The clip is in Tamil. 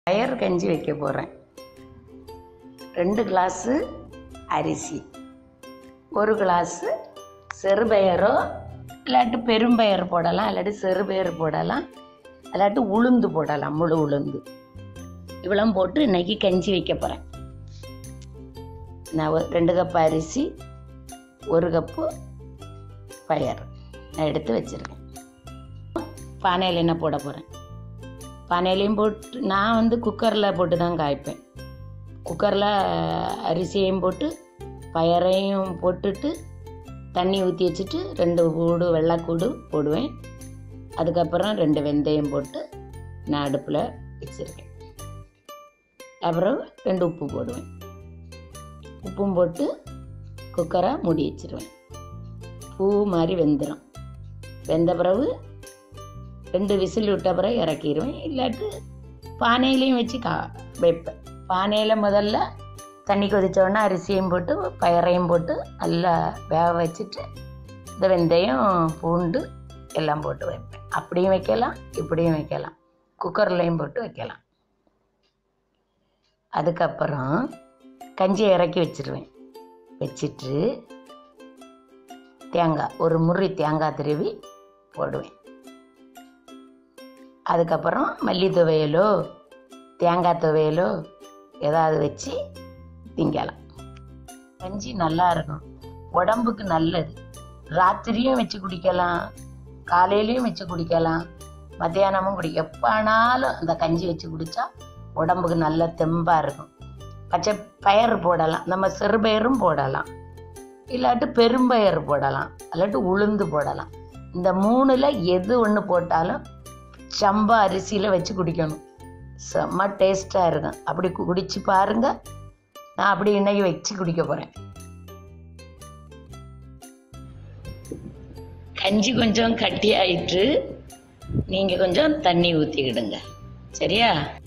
பயறு கஞ்சி வைக்க போகிறேன் ரெண்டு கிளாஸு அரிசி ஒரு கிளாஸு சிறுபயரோ இல்லாட்டி பெரும்பயர் போடலாம் இல்லாட்டி சிறுபயர் போடலாம் இல்லாட்டி உளுந்து போடலாம் முழு உளுந்து இவ்வளோ போட்டு இன்னைக்கு கஞ்சி வைக்க போகிறேன் நான் ஒரு- ரெண்டு கப் அரிசி ஒரு கப்பு பயர் நான் எடுத்து வச்சுருக்கேன் பானையில் என்ன போட போகிறேன் பானையிலையும் போட்டு நான் வந்து குக்கரில் போட்டு தான் காய்ப்பேன் குக்கரில் அரிசியையும் போட்டு பயரையும் போட்டுட்டு தண்ணி ஊற்றி வச்சுட்டு ரெண்டு கூடு வெள்ளைக்கூடு போடுவேன் அதுக்கப்புறம் ரெண்டு வெந்தயம் போட்டு நான் அடுப்பில் வச்சுருக்கேன் அப்புறம் ரெண்டு உப்பு போடுவேன் உப்பும் போட்டு குக்கரை மூடி வச்சிருவேன் பூ மாதிரி வெந்துடும் வெந்த பிறகு ரெண்டு விசில் விட்ட பிறகு இறக்கிடுவேன் இல்லாட்டி பானையிலையும் வச்சு கா வைப்பேன் பானையில் முதல்ல தண்ணி கொதிச்சோடனே அரிசியும் போட்டு பயரையும் போட்டு நல்லா வேக வச்சுட்டு இந்த வெந்தயம் பூண்டு எல்லாம் போட்டு வைப்பேன் அப்படியும் வைக்கலாம் இப்படியும் வைக்கலாம் குக்கர்லேயும் போட்டு வைக்கலாம் அதுக்கப்புறம் கஞ்சியை இறக்கி வச்சிருவேன் வச்சுட்டு தேங்காய் ஒரு முறி தேங்காய் திருவி போடுவேன் அதுக்கப்புறம் மல்லி துவையலோ தேங்காய் துவையலோ ஏதாவது வச்சு திங்கலாம் கஞ்சி நல்லா இருக்கும் உடம்புக்கு நல்லது ராத்திரியும் வச்சு குடிக்கலாம் காலையிலையும் வச்சு குடிக்கலாம் மத்தியானமும் குடி எப்போனாலும் அந்த கஞ்சி வச்சு குடித்தா உடம்புக்கு நல்ல தெம்பாக இருக்கும் பச்சை பயிறு போடலாம் நம்ம சிறுபயிரும் போடலாம் இல்லாட்டி பெரும்பயிறு போடலாம் இல்லாட்டி உளுந்து போடலாம் இந்த மூணில் எது ஒன்று போட்டாலும் சம்பா அரிசியில் வச்சு குடிக்கணும் செம்ம டேஸ்ட்டாக இருக்கும் அப்படி கு- குடிச்சு பாருங்க நான் அப்படி இன்னைக்கு வச்சு குடிக்க போகிறேன் கஞ்சி கொஞ்சம் கட்டி ஆயிட்டு நீங்கள் கொஞ்சம் தண்ணி ஊற்றிக்கிடுங்க சரியா